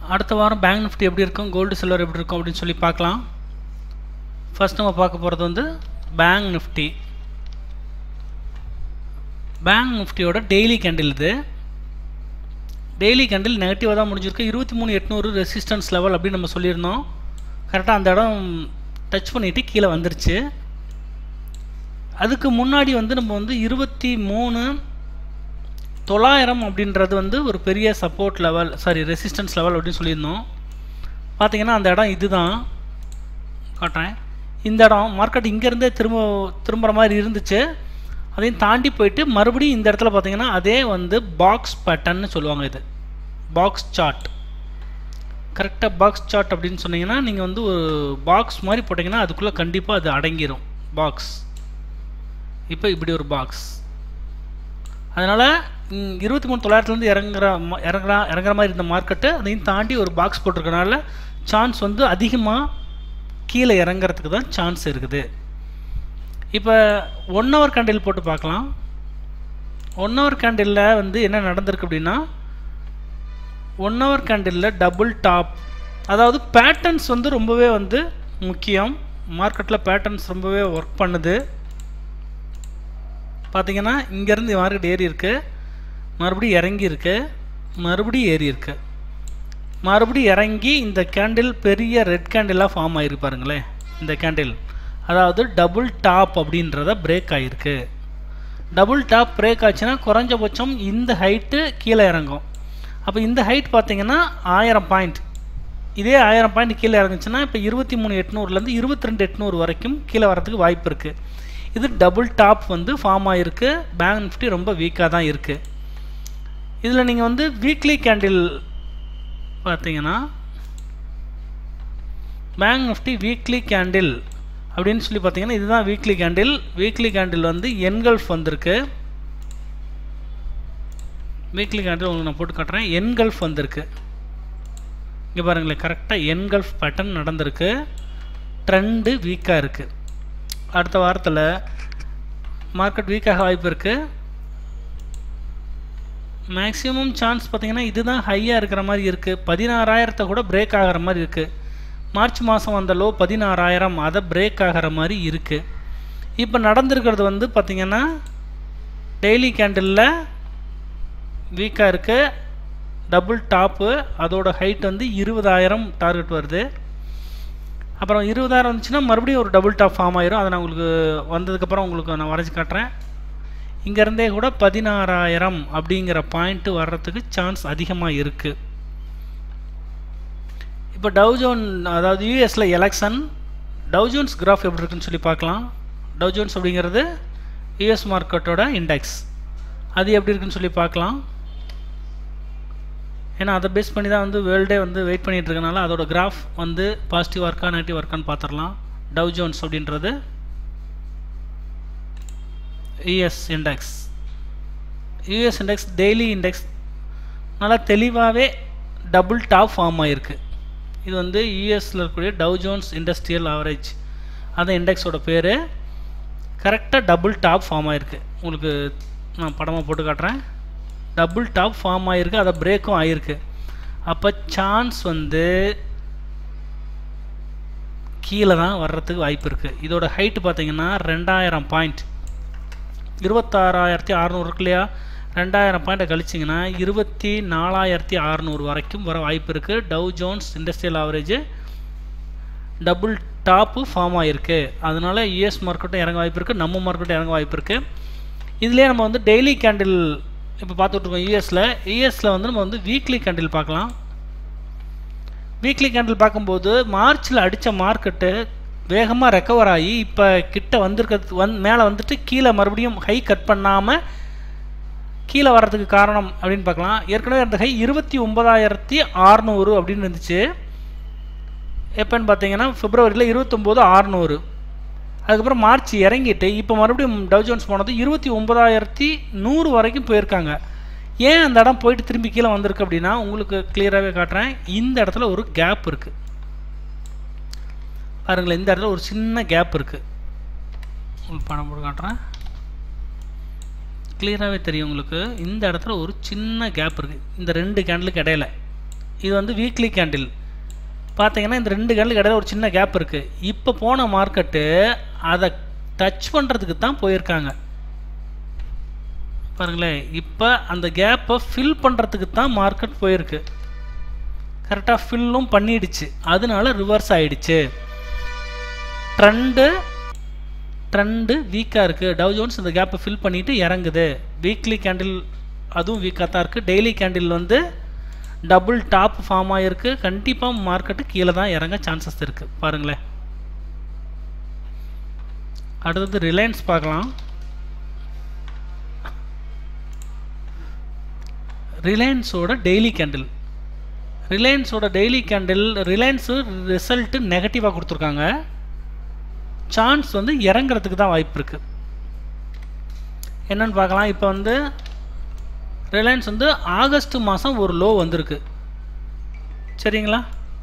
அடுத்த வாரம் bank Nifty எப்படி இருக்கும் கோல்டு சில்வர் எப்படி இருக்கும் அப்படின்னு சொல்லி பார்க்கலாம் ஃபர்ஸ்ட் நம்ம பார்க்க போகிறது வந்து பேங்க் நிஃப்டி பேங்க் நிஃப்டியோட டெய்லி கேண்டில் இது டெய்லி கேண்டில் நெகட்டிவாக தான் முடிஞ்சிருக்கு இருபத்தி மூணு எட்நூறு ரெசிஸ்டன்ஸ் லெவல் அப்படின்னு நம்ம சொல்லியிருந்தோம் கரெக்டாக அந்த இடம் டச் பண்ணிவிட்டு கீழே வந்துருச்சு அதுக்கு முன்னாடி வந்து நம்ம வந்து இருபத்தி மூணு தொள்ளாயிரம் அப்படின்றது வந்து ஒரு பெரிய support level sorry resistance level அப்படின்னு சொல்லியிருந்தோம் பார்த்தீங்கன்னா அந்த இடம் இதுதான் காட்டுறேன் இந்த இடம் மார்க்கெட் இங்கேருந்தே திரும்ப திரும்புகிற மாதிரி இருந்துச்சு அதையும் தாண்டி போயிட்டு மறுபடியும் இந்த இடத்துல பார்த்தீங்கன்னா அதே வந்து பாக்ஸ் பேட்டர்ன்னு சொல்லுவாங்க இது பாக்ஸ் சார்ட் கரெக்டாக பாக்ஸ் சார்ட் அப்படின்னு சொன்னீங்கன்னா நீங்கள் வந்து ஒரு பாக்ஸ் மாதிரி போட்டிங்கன்னா அதுக்குள்ளே கண்டிப்பாக அது அடங்கிடும் பாக்ஸ் இப்போ இப்படி ஒரு பாக்ஸ் அதனால் இருபத்தி மூணு தொள்ளாயிரத்துலேருந்து இறங்குற ம- இறங்குற இறங்குற மாதிரி இருந்த மார்க்கெட்டு அதையும் தாண்டி ஒரு பாக்ஸ் போட்டிருக்கனால சான்ஸ் வந்து அதிகமாக கீழே இறங்குறதுக்கு தான் சான்ஸ் இருக்குது இப்போ ஒன் ஹவர் கேண்டில் போட்டு பார்க்கலாம் ஒன் ஹவர் கேண்டிலில் வந்து என்ன நடந்திருக்கு அப்படின்னா ஒன் ஹவர் கேண்டிலில் டபுள் டாப் அதாவது பேட்டர்ன்ஸ் வந்து ரொம்பவே வந்து முக்கியம் மார்க்கெட்டில் பேட்டர்ன்ஸ் ரொம்பவே ஒர்க் பண்ணுது பார்த்தீங்கன்னா இங்கேருந்து மார்க்கெட் ஏறி இருக்கு மறுபடியும் இறங்கி இருக்கு மறுபடியும் ஏறி இருக்கு மறுபடியும் இறங்கி இந்த கேண்டில் பெரிய ரெட் கேண்டிலாக ஃபார்ம் ஆகிருக்கு பாருங்களேன் இந்த கேண்டில் அதாவது டபுள் டாப் அப்படின்றத பிரேக் ஆகிருக்கு டபுள் டாப் பிரேக் ஆச்சுன்னா குறைஞ்சபட்சம் இந்த ஹைட்டு கீழே இறங்கும் அப்போ இந்த ஹைட் பார்த்தீங்கன்னா ஆயிரம் பாயிண்ட் இதே ஆயிரம் பாயிண்ட் கீழே இறங்குச்சுன்னா இப்போ இருபத்தி மூணு எட்நூறுலேருந்து இருபத்தி ரெண்டு எட்நூறு வரைக்கும் கீழே வரதுக்கு வாய்ப்பு இருக்குது இது டபுள் டாப் வந்து ஃபார்ம் ஆகிருக்கு பேங்க் நிஃப்டி ரொம்ப வீக்காக தான் இருக்குது இதில் நீங்கள் வந்து வீக்லி கேண்டில் பார்த்தீங்கன்னா பேங்க் நிஃப்டி வீக்லி கேண்டில் அப்படின்னு சொல்லி பார்த்தீங்கன்னா இதுதான் வீக்லி கேண்டில் வீக்லி கேண்டில் வந்து என்கல்ஃப் வந்திருக்கு வீக்லி கேண்டில் உங்களுக்கு நான் போட்டு காட்டுறேன் என்கல்ஃப் வந்திருக்கு இங்கே பாருங்களேன் கரெக்டாக என்கல்ஃப் பேட்டர்ன் நடந்திருக்கு ட்ரெண்டு வீக்காக இருக்குது அடுத்த வாரத்தில் மார்க்கெட் வீக்காக வாய்ப்பு இருக்குது மேக்ஸிமம் சான்ஸ் பார்த்தீங்கன்னா இதுதான் ஹையாக இருக்கிற மாதிரி இருக்குது பதினாறாயிரத்தை கூட பிரேக் ஆகிற மாதிரி இருக்குது மார்ச் மாதம் வந்த லோ பதினாறாயிரம் அதை பிரேக் ஆகிற மாதிரி இருக்குது இப்போ நடந்திருக்கிறது வந்து பார்த்திங்கன்னா டெய்லி கேண்டிலில் வீக்காக இருக்குது டபுள் டாப்பு அதோட ஹைட் வந்து இருபதாயிரம் டார்கெட் வருது அப்புறம் இருபதாயிரம் வந்துச்சுன்னா மறுபடியும் ஒரு டபுள் டாப் ஃபார்ம் ஆயிரும் அதை நான் உங்களுக்கு வந்ததுக்கப்புறம் உங்களுக்கு நான் வரைஞ்சி காட்டுறேன் இங்கேருந்தே கூட பதினாறாயிரம் அப்படிங்கிற பாயிண்ட்டு வர்றதுக்கு சான்ஸ் அதிகமாக இருக்குது இப்போ டவுஜோன் அதாவது யூஎஸில் எலெக்ஷன் டவுஜோன்ஸ் கிராஃப் எப்படி இருக்குன்னு சொல்லி பார்க்கலாம் டவுஜோன்ஸ் அப்படிங்கிறது யூஎஸ் மார்க்கெட்டோட இண்டெக்ஸ் அது எப்படி இருக்குன்னு சொல்லி பார்க்கலாம் ஏன்னா அதை பேஸ் பண்ணி தான் வந்து வேர்ல்டே வந்து வெயிட் பண்ணிட்டு இருக்கனால அதோட கிராஃப் வந்து பாசிட்டிவ் ஒர்க்கா நெகட்டிவ் ஒர்க்கான்னு பார்த்துடலாம் டவ் ஜோன்ஸ் அப்படின்றது US index US index daily index நல்லா தெளிவாகவே டபுள் டாப் ஃபார்ம் ஆகிருக்கு இது வந்து யூஎஸில் இருக்கக்கூடிய டவ் ஜோன்ஸ் இண்டஸ்ட்ரியல் ஆவரேஜ் அந்த இண்டெக்ஸோட பேர் கரெக்டாக டபுள் டாப் ஃபார்ம் ஆகிருக்கு உங்களுக்கு நான் படமாக போட்டு காட்டுறேன் டபுள் டாப் ஃபார்ம் ஆகிருக்கு அதை பிரேக்கும் ஆகிருக்கு அப்போ சான்ஸ் வந்து கீழே தான் வர்றதுக்கு வாய்ப்பு இருக்குது இதோட ஹைட்டு பார்த்தீங்கன்னா ரெண்டாயிரம் பாயிண்ட் இருபத்தாறாயிரத்தி அறநூறு இருக்கு இல்லையா ரெண்டாயிரம் பாயிண்ட்டை கழிச்சிங்கன்னா இருபத்தி நாலாயிரத்தி அறநூறு வரைக்கும் வர வாய்ப்பு இருக்குது Dow Jones industrial average double top form ஆகிருக்கு அதனால யூஎஸ் மார்க்கெட்டும் இறங்க வாய்ப்பு இருக்குது நம்ம மார்க்கெட்டும் இறங்க வாய்ப்பு இருக்குது இதுலேயே நம்ம வந்து டெய்லி கேண்டில் இப்போ பார்த்துட்ருக்கோம் யூஎஸில் யூஎஸில் வந்து நம்ம வந்து வீக்லி கேண்டில் பார்க்கலாம் வீக்லி கேண்டில் பார்க்கும்போது மார்ச்சில் அடித்த மார்க்கெட்டு வேகமாக ரெக்கவர் ஆகி இப்போ கிட்ட வந்திருக்கிறது வந் மேலே வந்துட்டு கீழே மறுபடியும் ஹை கட் பண்ணாமல் கீழே வர்றதுக்கு காரணம் அப்படின்னு பார்க்கலாம் ஏற்கனவே அந்த ஹை இருபத்தி ஒன்பதாயிரத்தி அறநூறு அப்படின்னு இருந்துச்சு எப்போன்னு பார்த்தீங்கன்னா பிப்ரவரியில் இருபத்தொம்போது அறநூறு அதுக்கப்புறம் மார்ச் இறங்கிட்டு இப்போ மறுபடியும் டவ் ஜோன்ஸ் போனது இருபத்தி ஒன்பதாயிரத்தி நூறு வரைக்கும் போயிருக்காங்க ஏன் அந்த இடம் போயிட்டு திரும்பி கீழே வந்திருக்கு அப்படின்னா உங்களுக்கு கிளியராகவே காட்டுறேன் இந்த இடத்துல ஒரு கேப் இருக்குது பாருங்களேன் இந்த இடத்துல ஒரு சின்ன கேப் இருக்குது உங்களுக்கு படம் போட்டு காட்டுறேன் கிளியராகவே தெரியும் உங்களுக்கு இந்த இடத்துல ஒரு சின்ன கேப் இருக்குது இந்த ரெண்டு கேண்டலுக்கு இடையில இது வந்து வீக்லி கேண்டில் பார்த்தீங்கன்னா இந்த ரெண்டு கேண்டில் இடையில ஒரு சின்ன கேப் இருக்குது இப்போ போன மார்க்கெட்டு அதை டச் பண்ணுறதுக்கு தான் போயிருக்காங்க பாருங்களேன் இப்போ அந்த கேப்பை ஃபில் பண்ணுறதுக்கு தான் மார்க்கெட் போயிருக்கு கரெக்டாக ஃபில்லும் பண்ணிடுச்சு அதனால ரிவர்ஸ் ஆயிடுச்சு ட்ரெண்டு ட்ரெண்டு வீக்காக இருக்குது டவ் ஜோன்ஸ் இந்த கேப்பை ஃபில் பண்ணிவிட்டு இறங்குது வீக்லி கேண்டில் அதுவும் வீக்காக தான் இருக்குது டெய்லி கேண்டில் வந்து டபுள் டாப் ஃபார்ம் ஆகிருக்கு கண்டிப்பாக மார்க்கெட்டு கீழே தான் இறங்க சான்சஸ் இருக்குது பாருங்களேன் அடுத்தது ரிலையன்ஸ் பார்க்கலாம் ரிலையன்ஸோட டெய்லி கேண்டில் ரிலையன்ஸோட டெய்லி கேண்டில் ரிலையன்ஸு ரிசல்ட்டு நெகட்டிவாக கொடுத்துருக்காங்க சான்ஸ் வந்து இறங்குறதுக்கு தான் வாய்ப்பு இருக்குது என்னன்னு பார்க்கலாம் இப்போ வந்து ரிலையன்ஸ் வந்து ஆகஸ்ட் மாதம் ஒரு லோ வந்திருக்கு சரிங்களா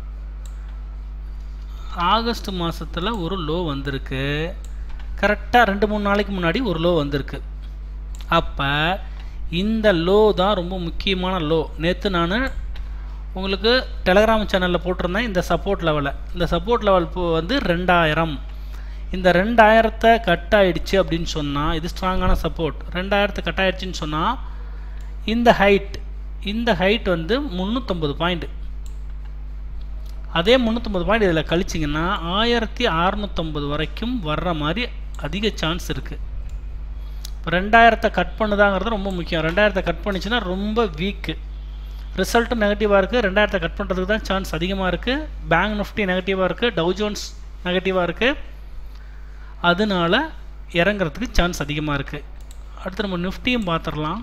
ஆகஸ்ட் மாதத்தில் ஒரு லோ வந்திருக்கு கரெக்டாக ரெண்டு மூணு நாளைக்கு முன்னாடி ஒரு லோ வந்திருக்கு அப்போ இந்த லோ தான் ரொம்ப முக்கியமான லோ நேற்று நான் உங்களுக்கு டெலகிராம் சேனலில் போட்டிருந்தேன் இந்த சப்போர்ட் லெவலை இந்த சப்போர்ட் லெவல் இப்போ வந்து ரெண்டாயிரம் இந்த ரெண்டாயிரத்தை கட் ஆயிடுச்சு அப்படின்னு சொன்னால் இது ஸ்ட்ராங்கான சப்போர்ட் ரெண்டாயிரத்தை கட் ஆயிடுச்சுன்னு சொன்னால் இந்த ஹைட் இந்த ஹைட் வந்து முந்நூற்றம்பது பாயிண்ட் அதே முந்நூற்றம்பது பாயிண்ட் இதில் கழிச்சிங்கன்னா ஆயிரத்தி அறநூற்றம்பது வரைக்கும் வர்ற மாதிரி அதிக சான்ஸ் இருக்குது இப்போ ரெண்டாயிரத்தை கட் பண்ணுதாங்கிறது ரொம்ப முக்கியம் ரெண்டாயிரத்தை கட் பண்ணிச்சுன்னா ரொம்ப வீக்கு ரிசல்ட்டும் நெகட்டிவாக இருக்குது ரெண்டாயிரத்தை கட் பண்ணுறதுக்கு தான் சான்ஸ் அதிகமாக இருக்குது பேங்க் நிஃப்டி நெகட்டிவாக இருக்குது டவ் ஜோன்ஸ் நெகட்டிவாக இருக்குது அதனால இறங்குறதுக்கு சான்ஸ் அதிகமாக இருக்குது அடுத்து நம்ம நிஃப்டியும் பார்த்துடலாம்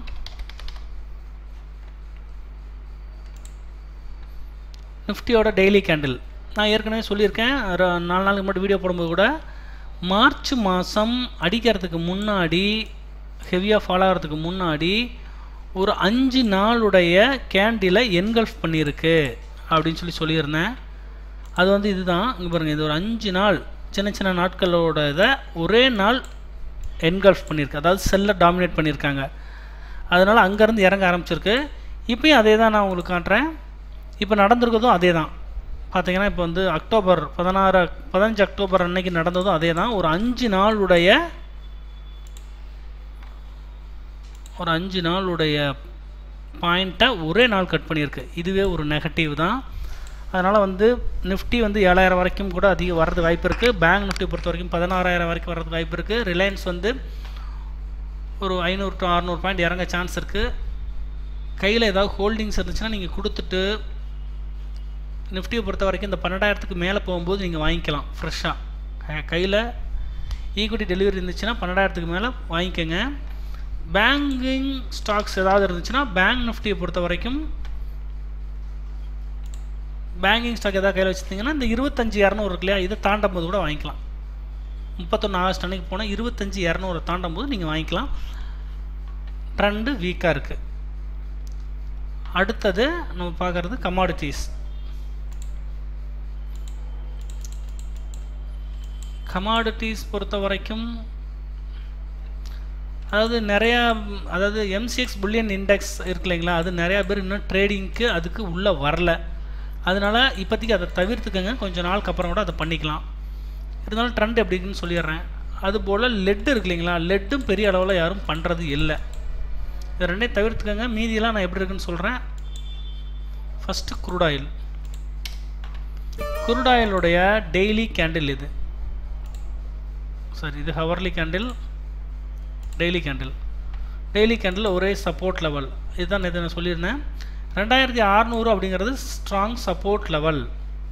நிஃப்டியோட டெய்லி கேண்டில் நான் ஏற்கனவே சொல்லியிருக்கேன் ர- நாலு நாளுக்கு முன்னாடி வீடியோ போடும்போது கூட மார்ச் மாதம் அடிக்கிறதுக்கு முன்னாடி ஹெவியாக ஃபாலோ ஆகிறதுக்கு முன்னாடி ஒரு அஞ்சு நாளுடைய கேண்டிலை என்கல்ஃப் பண்ணியிருக்கு அப்படின்னு சொல்லி சொல்லியிருந்தேன் அது வந்து இதுதான் இங்கே பாருங்கள் இது ஒரு அஞ்சு நாள் சின்ன சின்ன நாட்களோட இதை ஒரே நாள் என்கல்ஃப் பண்ணியிருக்கு அதாவது செல்லை டாமினேட் பண்ணியிருக்காங்க அதனால் அங்கேருந்து இறங்க ஆரம்பிச்சிருக்கு இப்பயும் அதே தான் நான் உங்களுக்கு காட்டுறேன் இப்போ நடந்திருக்கிறதும் அதே தான் பார்த்தீங்கன்னா இப்போ வந்து அக்டோபர் பதினாறு பதினஞ்சு அக்டோபர் அன்னைக்கு நடந்ததும் அதே தான் ஒரு அஞ்சு நாளுடைய ஒரு அஞ்சு நாளுடைய பாயிண்ட்டை ஒரே நாள் கட் பண்ணியிருக்கு இதுவே ஒரு நெகட்டிவ் தான் அதனால் வந்து நிஃப்டி வந்து ஏழாயிரம் வரைக்கும் கூட அதிகம் வர்றது வாய்ப்பு இருக்குது பேங்க் நிஃப்டி பொறுத்த வரைக்கும் பதினாறாயிரம் வரைக்கும் வர்றது வாய்ப்பு இருக்குது ரிலையன்ஸ் வந்து ஒரு ஐநூறு டு அறநூறு பாயிண்ட் இறங்க சான்ஸ் இருக்குது கையில் ஏதாவது ஹோல்டிங்ஸ் இருந்துச்சுன்னா நீங்கள் கொடுத்துட்டு நிஃப்டியை பொறுத்த வரைக்கும் இந்த பன்னெண்டாயிரத்துக்கு மேலே போகும்போது நீங்கள் வாங்கிக்கலாம் ஃப்ரெஷ்ஷாக கையில் ஈக்விட்டி டெலிவரி இருந்துச்சுன்னா பன்னெண்டாயிரத்துக்கு மேலே வாங்கிக்கோங்க பேங்கிங் ஸ்டாக்ஸ் ஏதாவது இருந்துச்சுன்னா பேங்க் நிஃப்டியை பொறுத்த வரைக்கும் பேங்கிங் ஸ்டாக் ஏதாவது கையில் வச்சுருந்தீங்கன்னா இந்த இருபத்தஞ்சி இரநூறு இருக்கு இல்லையா இதை தாண்டும் போது கூட வாங்கிக்கலாம் முப்பத்தொன்று ஆகஸ்ட் அன்னைக்கு போனால் இருபத்தஞ்சி இரநூறு தாண்டும் போது நீங்கள் வாங்கிக்கலாம் ட்ரெண்டு வீக்காக இருக்குது அடுத்தது நம்ம பார்க்குறது கமாடிட்டிஸ் கமாடிட்டிஸ் பொறுத்த வரைக்கும் அதாவது நிறையா அதாவது எம்சிஎக்ஸ் புல்லியன் இண்டெக்ஸ் இருக்கு இல்லைங்களா அது நிறையா பேர் இன்னும் ட்ரேடிங்க்கு அதுக்கு உள்ளே வரல அதனால் இப்போதைக்கு அதை தவிர்த்துக்கங்க கொஞ்சம் நாளுக்கு அப்புறம் கூட அதை பண்ணிக்கலாம் இருந்தாலும் ட்ரெண்ட் எப்படி இருக்குன்னு சொல்லிடுறேன் அதுபோல் லெட்டு இருக்கு இல்லைங்களா லெட்டும் பெரிய அளவில் யாரும் பண்ணுறது இல்லை இது ரெண்டையும் தவிர்த்துக்கங்க மீதியெல்லாம் நான் எப்படி இருக்குன்னு சொல்கிறேன் ஃபஸ்ட்டு குரூட் ஆயில் குரூட் ஆயிலுடைய டெய்லி கேண்டில் இது சாரி இது hourly candle daily candle daily candle ஒரே சப்போர்ட் லெவல் இதுதான் நேற்று நான் சொல்லியிருந்தேன் ரெண்டாயிரத்தி அறநூறு அப்படிங்கிறது ஸ்ட்ராங் சப்போர்ட் லெவல்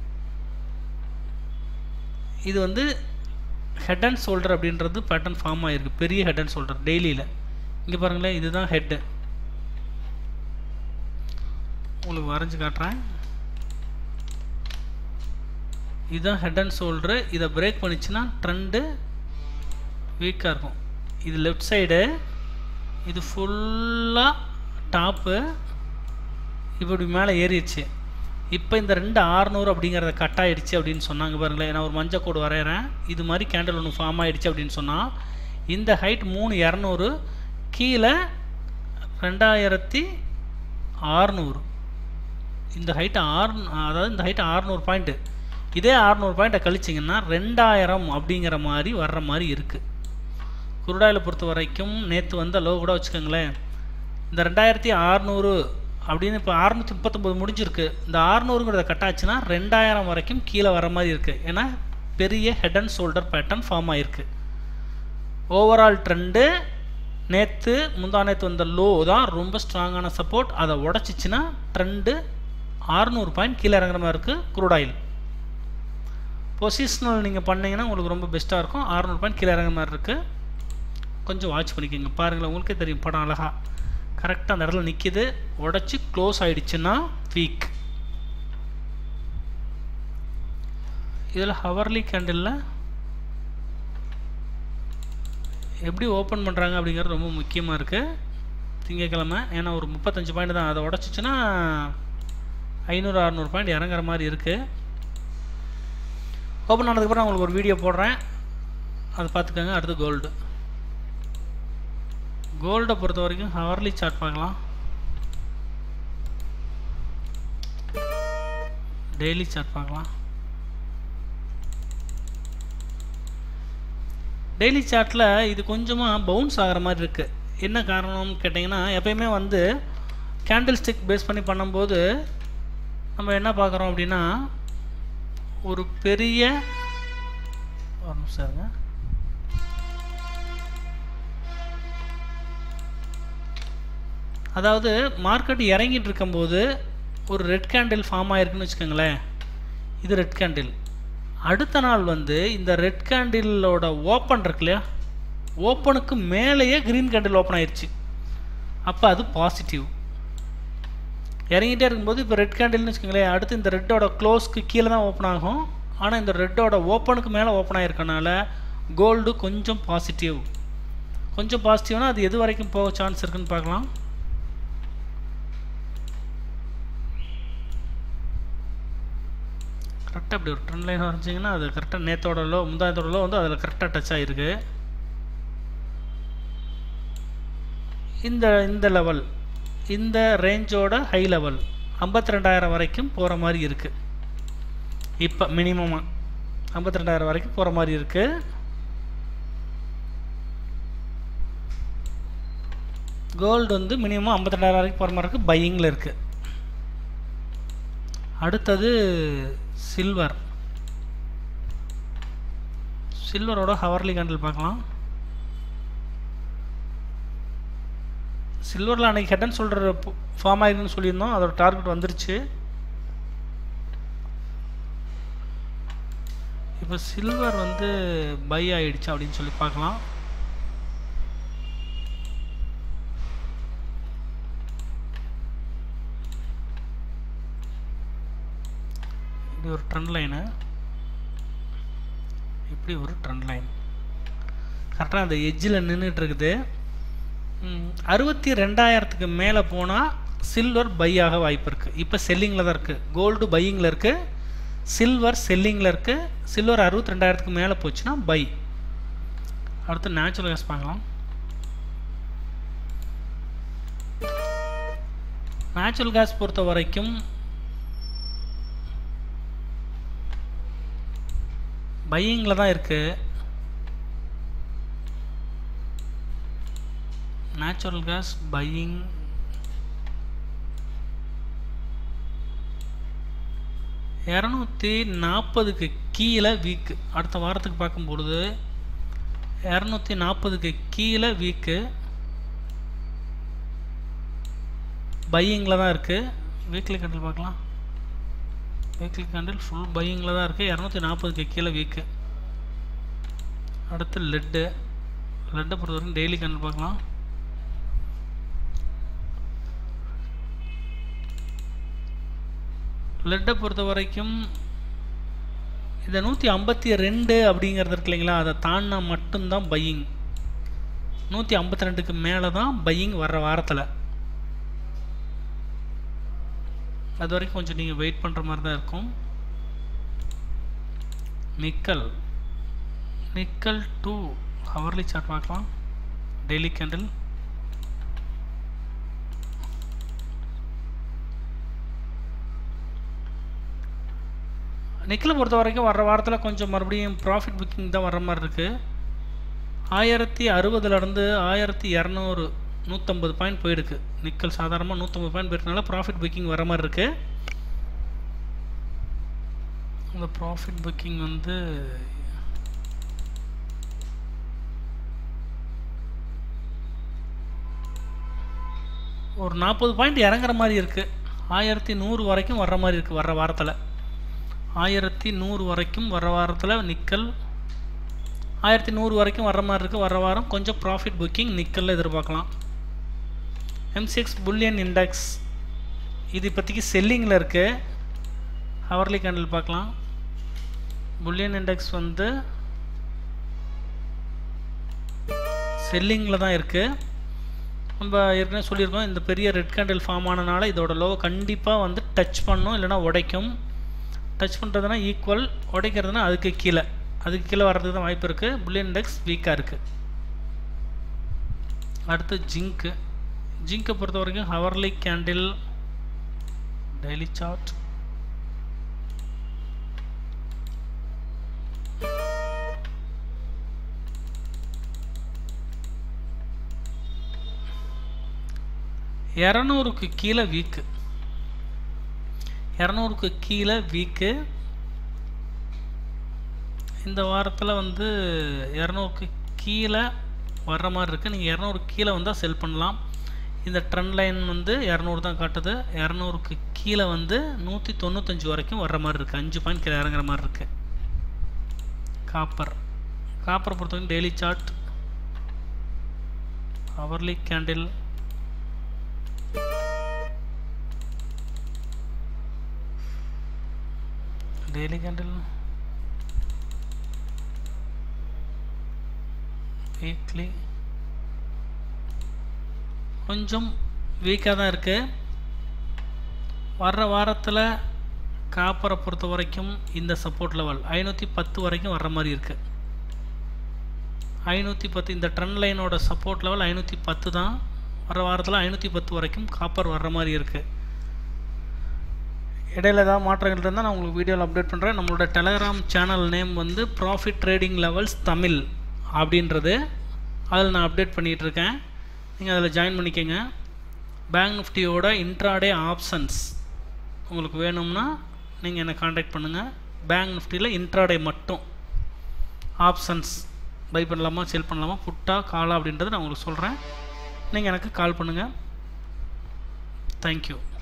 இது வந்து ஹெட் அண்ட் ஷோல்டர் அப்படின்றது பேட்டர்ன் ஃபார்ம் ஆகிருக்கு பெரிய ஹெட் அண்ட் ஷோல்டர் டெய்லியில் இங்கே பாருங்களேன் இதுதான் ஹெட்டு உங்களுக்கு வரைஞ்சி காட்டுறேன் இதுதான் ஹெட் அண்ட் ஷோல்டரு இதை பிரேக் பண்ணிச்சுன்னா ட்ரெண்டு வீக்காக இருக்கும் இது லெஃப்ட் சைடு இது ஃபுல்லாக டாப்பு இப்படி மேலே ஏறிடுச்சு இப்போ இந்த ரெண்டு ஆறுநூறு அப்படிங்கிறத கட் ஆயிடுச்சு அப்படின்னு சொன்னாங்க பாருங்களேன் நான் ஒரு மஞ்சள் கோடு வரைகிறேன் இது மாதிரி கேண்டில் ஒன்று ஃபார்ம் ஆயிடுச்சு அப்படின்னு சொன்னால் இந்த ஹைட் மூணு இரநூறு கீழே ரெண்டாயிரத்தி ஆறுநூறு இந்த ஹைட்டு ஆறு அதாவது இந்த ஹைட்டு ஆறுநூறு பாயிண்ட்டு இதே ஆறுநூறு பாயிண்ட்டை கழிச்சிங்கன்னா ரெண்டாயிரம் அப்படிங்கிற மாதிரி வர்ற மாதிரி இருக்குது குருடாயில் பொறுத்த வரைக்கும் நேற்று வந்த லோ கூட வச்சுக்கோங்களேன் இந்த ரெண்டாயிரத்தி ஆறுநூறு அப்படின்னு இப்போ அறுநூற்றி முப்பத்தொம்போது முடிஞ்சிருக்கு இந்த ஆறுநூறுங்கிறத கட்டாச்சுன்னா ரெண்டாயிரம் வரைக்கும் கீழே வர மாதிரி இருக்குது ஏன்னா பெரிய head and shoulder pattern form ஆகிருக்கு ஓவரால் ட்ரெண்டு நேற்று முந்தா நேற்று வந்த லோ தான் ரொம்ப ஸ்ட்ராங்கான சப்போர்ட் அதை உடச்சிச்சின்னா ட்ரெண்டு ஆறுநூறு பாயிண்ட் கீழே இறங்குற மாதிரி இருக்குது குரூடாயில் பொசிஷனல் நீங்கள் பண்ணீங்கன்னா உங்களுக்கு ரொம்ப பெஸ்ட்டாக இருக்கும் ஆறுநூறு பாயிண்ட் கீழே இறங்குற மாதிரி இருக்குது கொஞ்சம் வாட்ச் பண்ணிக்கோங்க பாருங்களேன் உங்களுக்கே தெரியும் படம் அழகா கரெக்டாக அந்த இடத்துல நிற்கிது உடச்சி க்ளோஸ் ஆகிடுச்சுன்னா வீக் இதில் ஹவர்லி கேண்டிலில் எப்படி ஓப்பன் பண்ணுறாங்க அப்படிங்கிறது ரொம்ப முக்கியமாக இருக்குது திங்கக்கிழமை ஏன்னா ஒரு முப்பத்தஞ்சு பாயிண்ட் தான் அதை உடச்சிச்சின்னா ஐநூறு அறநூறு பாயிண்ட் இறங்குற மாதிரி இருக்குது ஓப்பன் ஆனதுக்கப்புறம் உங்களுக்கு ஒரு வீடியோ போடுறேன் அதை பார்த்துக்கோங்க அடுத்து கோல்டு கோல்டை பொறுத்த வரைக்கும் ஹவர்லி சார்ட் பார்க்கலாம் டெய்லி சார்ட் பார்க்கலாம் டெய்லி சார்ட்டில் இது கொஞ்சமாக பவுன்ஸ் ஆகிற மாதிரி இருக்குது என்ன காரணம்னு கேட்டிங்கன்னா எப்பயுமே வந்து கேண்டில் ஸ்டிக் பேஸ் பண்ணி பண்ணும்போது நம்ம என்ன பார்க்குறோம் அப்படின்னா ஒரு பெரிய ஒரு நிமிஷம் இருங்க அதாவது மார்க்கெட் இறங்கிட்டு இருக்கும்போது ஒரு ரெட் கேண்டில் ஃபார்ம் ஆயிருக்குன்னு வச்சுக்கோங்களேன் இது ரெட் கேண்டில் அடுத்த நாள் வந்து இந்த ரெட் கேண்டிலோட ஓப்பன் இருக்கு இல்லையா ஓப்பனுக்கு மேலேயே க்ரீன் கேண்டில் ஓப்பன் ஆயிடுச்சு அப்போ அது பாசிட்டிவ் இறங்கிட்டே இருக்கும்போது இப்போ ரெட் கேண்டில்னு வச்சுக்கோங்களேன் அடுத்து இந்த ரெட்டோட க்ளோஸ்க்கு கீழே தான் ஓப்பன் ஆகும் ஆனால் இந்த ரெட்டோட ஓப்பனுக்கு மேலே ஓப்பன் ஆயிருக்கனால கோல்டு கொஞ்சம் பாசிட்டிவ் கொஞ்சம் பாசிட்டிவ்னா அது எது வரைக்கும் போக சான்ஸ் இருக்குன்னு பார்க்கலாம் கரெக்டாக அப்படி ஒரு ட்ரெண்ட் லைன் வரைஞ்சிங்கன்னா அது கரெக்டாக நேத்தோட லோ முந்தாயத்தோட லோ வந்து அதில் கரெக்டாக டச் ஆகிருக்கு இந்த இந்த லெவல் இந்த ரேஞ்சோட ஹை லெவல் ஐம்பத்தி ரெண்டாயிரம் வரைக்கும் போகிற மாதிரி இருக்குது இப்போ மினிமமாக ஐம்பத்தி ரெண்டாயிரம் வரைக்கும் போகிற மாதிரி இருக்குது கோல்டு வந்து மினிமம் ஐம்பத்தி ரெண்டாயிரம் வரைக்கும் போகிற மாதிரி இருக்குது பையிங்கில் இருக்குது அடுத்தது சில்வர் சில்வரோட ஹவர்லி கேண்டில் பார்க்கலாம் சில்வரில் அன்றைக்கி ஹெட் அண்ட் ஷோல்டர் ஃபார்ம் ஆயிருக்குன்னு சொல்லியிருந்தோம் அதோட டார்கெட் வந்துருச்சு இப்போ சில்வர் வந்து பை ஆயிடுச்சு அப்படின்னு சொல்லி பார்க்கலாம் இப்படி ஒரு ட்ரெண்ட் லைனு இப்படி ஒரு ட்ரெண்ட் லைன் கரெக்டாக அந்த எட்ஜில் நின்றுட்டு இருக்குது அறுபத்தி ரெண்டாயிரத்துக்கு மேலே போனால் சில்வர் பை ஆக வாய்ப்பு இருக்குது இப்போ செல்லிங்கில் தான் இருக்குது கோல்டு பையிங்கில் இருக்குது சில்வர் செல்லிங்கில் இருக்குது சில்வர் அறுபத்தி ரெண்டாயிரத்துக்கு மேலே போச்சுன்னா பை அடுத்து நேச்சுரல் கேஸ் பார்க்கலாம் நேச்சுரல் கேஸ் பொறுத்த வரைக்கும் பையிங்கில் தான் இருக்குது நேச்சுரல் கேஸ் பையிங் இரநூத்தி நாற்பதுக்கு கீழே வீக்கு அடுத்த வாரத்துக்கு பார்க்கும்பொழுது இரநூத்தி நாற்பதுக்கு கீழே வீக்கு பையிங்கில் தான் இருக்குது வீக்லி கேண்டில் பார்க்கலாம் வீக்லி கேண்டில் ஃபுல் பையிங்கில் தான் இருக்குது இரநூத்தி நாற்பதுக்கு கீழே வீக்கு அடுத்து லெட்டு லெட்டை பொறுத்த வரைக்கும் டெய்லி கேண்டில் பார்க்கலாம் லெட்டை பொறுத்த வரைக்கும் இந்த நூற்றி ஐம்பத்தி ரெண்டு அப்படிங்கிறது இருக்கு இல்லைங்களா அதை தாண்டினா மட்டும்தான் பையிங் நூற்றி ஐம்பத்தி ரெண்டுக்கு மேலே தான் பையிங் வர்ற வாரத்தில் அது வரைக்கும் கொஞ்சம் நீங்கள் வெயிட் பண்ணுற மாதிரி தான் இருக்கும் nickel nickel two hourly chart பார்க்கலாம் டெய்லி கேண்டில் நிக்கலை பொறுத்த வரைக்கும் வர வாரத்தில் கொஞ்சம் மறுபடியும் ப்ராஃபிட் புக்கிங் தான் வர மாதிரி இருக்குது ஆயிரத்தி அறுபதுலேருந்து ஆயிரத்தி இரநூறு நூற்றம்பது பாயிண்ட் போயிருக்கு நிக்கல் சாதாரணமாக நூற்றம்பது பாயிண்ட் போயிருக்கனால ப்ராஃபிட் புக்கிங் வர மாதிரி இருக்குது அந்த ப்ராஃபிட் புக்கிங் வந்து ஒரு நாற்பது பாயிண்ட் இறங்குற மாதிரி இருக்குது ஆயிரத்தி நூறு வரைக்கும் வர்ற மாதிரி இருக்குது வர்ற வாரத்தில் ஆயிரத்தி நூறு வரைக்கும் வர வாரத்தில் நிக்கல் ஆயிரத்தி நூறு வரைக்கும் வர்ற மாதிரி இருக்குது வர வாரம் கொஞ்சம் ப்ராஃபிட் புக்கிங் நிக்கலில் எதிர்பார்க்கலாம் எம்சிஎக்ஸ் புல்லியன் இண்டெக்ஸ் இது இப்போதைக்கு செல்லிங்கில் இருக்குது ஹவர்லி கேண்டில் பார்க்கலாம் புல்லியன் இண்டெக்ஸ் வந்து செல்லிங்கில் தான் இருக்குது நம்ம ஏற்கனவே சொல்லியிருக்கோம் இந்த பெரிய ரெட் கேண்டில் ஃபார்ம் ஆனனால இதோட லோ கண்டிப்பாக வந்து டச் பண்ணும் இல்லைனா உடைக்கும் டச் பண்ணுறதுனா ஈக்குவல் உடைக்கிறதுனா அதுக்கு கீழே அதுக்கு கீழே வர்றதுக்கு தான் வாய்ப்பு இருக்குது புல்லியன் இண்டெக்ஸ் வீக்காக இருக்குது அடுத்து ஜிங்க்கு ஜிங்கை பொறுத்த வரைக்கும் ஹவர்லி கேண்டில் டெய்லி சார்ட் இரநூறுக்கு கீழே வீக்கு இரநூறுக்கு கீழே வீக்கு இந்த வாரத்தில் வந்து இரநூறுக்கு கீழே வர்ற மாதிரி இருக்குது நீங்கள் இரநூறு கீழே வந்தால் செல் பண்ணலாம் இந்த ட்ரெண்ட் லைன் வந்து இரநூறு தான் காட்டுது இரநூறுக்கு கீழே வந்து நூற்றி தொண்ணூத்தஞ்சு வரைக்கும் வர்ற மாதிரி இருக்குது அஞ்சு பாயிண்ட் கீழே இறங்குற மாதிரி இருக்குது காப்பர் காப்பரை பொறுத்தவரைக்கும் daily chart hourly candle daily candle weekly கொஞ்சம் வீக்காக தான் இருக்குது வர்ற வாரத்தில் காப்பரை பொறுத்த வரைக்கும் இந்த சப்போர்ட் லெவல் ஐநூற்றி பத்து வரைக்கும் வர்ற மாதிரி இருக்குது ஐநூற்றி பத்து இந்த ட்ரெண்ட் லைனோட சப்போர்ட் லெவல் ஐநூற்றி பத்து தான் வர வாரத்தில் ஐநூற்றி பத்து வரைக்கும் காப்பர் வர்ற மாதிரி இருக்குது இடையில ஏதாவது மாற்றங்கள் இருந்தால் நான் உங்களுக்கு வீடியோவில் அப்டேட் பண்ணுறேன் நம்மளோட டெலகிராம் சேனல் நேம் வந்து ப்ராஃபிட் ட்ரேடிங் லெவல்ஸ் தமிழ் அப்படின்றது அதில் நான் அப்டேட் பண்ணிகிட்ருக்கேன் நீங்கள் அதில் ஜாயின் பண்ணிக்கோங்க பேங்க் நிஃப்டியோட இன்ட்ராடே ஆப்ஷன்ஸ் உங்களுக்கு வேணும்னா நீங்கள் என்னை காண்டாக்ட் பண்ணுங்கள் பேங்க் நிஃப்டியில் இன்ட்ராடே மட்டும் ஆப்ஷன்ஸ் பை பண்ணலாமா செல் பண்ணலாமா புட்டா காலா அப்படின்றத நான் உங்களுக்கு சொல்கிறேன் நீங்கள் எனக்கு கால் பண்ணுங்கள் தேங்க்யூ